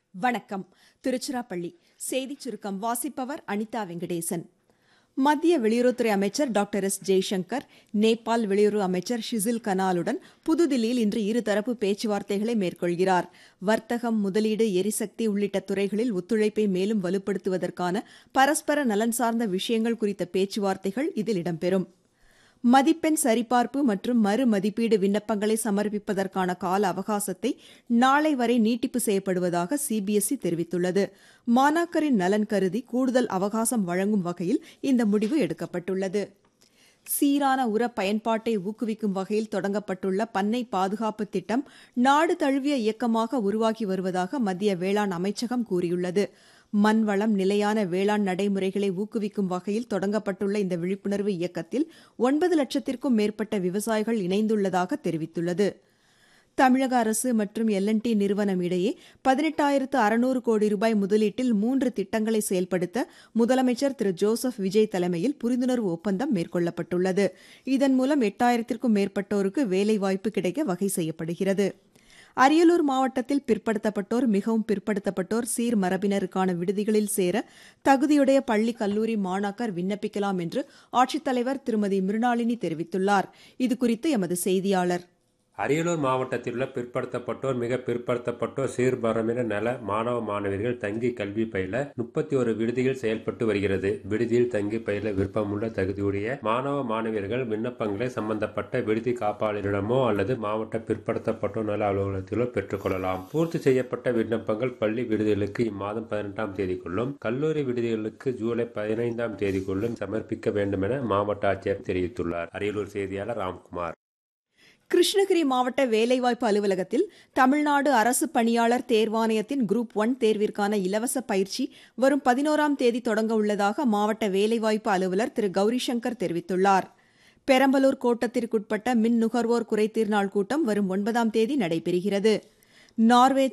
வணக்கம் திருச்சிராப்பள்ளி செய்திச் சுருக்கம் வாசிப்பவர் அனிதா வெங்கடேசன் மத்திய வெளியுறவுத்துறை அமைச்சர் டாக்டர் எஸ் ஜெய்சங்கர் நேபாள் வெளியுறவு அமைச்சர் ஷிசில் கனாலுடன் புதுதில்லியில் இன்று இருதரப்பு பேச்சுவார்த்தைகளை மேற்கொள்கிறார் வர்த்தகம் முதலீடு எரிசக்தி உள்ளிட்ட துறைகளில் ஒத்துழைப்பை மேலும் வலுப்படுத்துவதற்கான பரஸ்பர நலன் சார்ந்த விஷயங்கள் குறித்த பேச்சுவார்த்தைகள் இதில் இடம்பெறும் மதிப்பெண் சரிபார்ப்பு மற்றும் மறு மதிப்பீடு விண்ணப்பங்களை சமர்ப்பிப்பதற்கான கால அவகாசத்தை நாளை வரை நீட்டிப்பு செய்யப்படுவதாக சிபிஎஸ்இ தெரிவித்துள்ளது மாணாக்கரின் நலன் கருதி கூடுதல் அவகாசம் வழங்கும் வகையில் இந்த முடிவு எடுக்கப்பட்டுள்ளது சீரான உர பயன்பாட்டை ஊக்குவிக்கும் வகையில் தொடங்கப்பட்டுள்ள பண்ணை பாதுகாப்பு திட்டம் நாடு தழுவிய இயக்கமாக உருவாகி வருவதாக மத்திய வேளாண் அமைச்சகம் கூறியுள்ளது மண்வளம் நிலையான வேளாண் நடைமுறைகளை ஊக்குவிக்கும் வகையில் தொடங்கப்பட்டுள்ள இந்த விழிப்புணர்வு இயக்கத்தில் ஒன்பது லட்சத்திற்கும் மேற்பட்ட விவசாயிகள் இணைந்துள்ளதாக தெரிவித்துள்ளது தமிழக அரசு மற்றும் எல்என்டி நிறுவனம் இடையே பதினெட்டாயிரத்து அறுநூறு கோடி ரூபாய் முதலீட்டில் மூன்று திட்டங்களை செயல்படுத்த முதலமைச்சர் திரு ஜோசப் விஜய் தலைமையில் புரிந்துணர்வு ஒப்பந்தம் மேற்கொள்ளப்பட்டுள்ளது இதன் மூலம் எட்டாயிரத்திற்கும் மேற்பட்டோருக்கு வேலைவாய்ப்பு கிடைக்க வகை செய்யப்படுகிறது அரியலூர் மாவட்டத்தில் பிற்படுத்தப்பட்டோர் மிகவும் பிற்படுத்தப்பட்டோர் சீர் மரபினருக்கான விடுதிகளில் சேர தகுதியுடைய பள்ளி கல்லூரி மாணாக்கர் விண்ணப்பிக்கலாம் என்று ஆட்சித்தலைவர் திருமதி மிருணாளினி தெரிவித்துள்ளார் இதுகுறித்து எமது செய்தியாளர் அரியலூர் மாவட்டத்தில் உள்ள பிற்படுத்தப்பட்டோர் மிக பிற்படுத்தப்பட்டோர் சீர்பரம்பின நல மாணவ மாணவியர்கள் தங்கி கல்வி பயில முப்பத்தி ஒரு விடுதிகள் செயல்பட்டு வருகிறது விடுதியில் தங்கி பயில விருப்பமுள்ள தகுதியுடைய மாணவ மாணவியர்கள் விண்ணப்பங்களை சம்பந்தப்பட்ட விடுதி காப்பாளரிடமோ அல்லது மாவட்ட பிற்படுத்தப்பட்டோர் நல அலுவலகத்திலோ பெற்றுக்கொள்ளலாம் பூர்த்தி செய்யப்பட்ட விண்ணப்பங்கள் பள்ளி விடுதிகளுக்கு இம்மாதம் பதினெட்டாம் தேதிக்குள்ளும் கல்லூரி விடுதிகளுக்கு ஜூலை பதினைந்தாம் தேதிக்குள்ளும் சமர்ப்பிக்க வேண்டும் என மாவட்ட ஆட்சியர் தெரிவித்துள்ளார் அரியலூர் செய்தியாளர் ராம்குமார் கிருஷ்ணகிரி மாவட்ட வேலைவாய்ப்பு அலுவலகத்தில் தமிழ்நாடு அரசு பணியாளர் தேர்வாணையத்தின் குரூப் ஒன் தேர்விற்கான இலவச பயிற்சி வரும் பதினோராம் தேதி தொடங்க உள்ளதாக மாவட்ட வேலைவாய்ப்பு அலுவலர் திரு கௌரிசங்கர் தெரிவித்துள்ளார் பெரம்பலூர் கோட்டத்திற்குட்பட்ட மின் நுகர்வோர் குறைதீர் நாள் கூட்டம் வரும் ஒன்பதாம் தேதி நடைபெறுகிறது நார்வே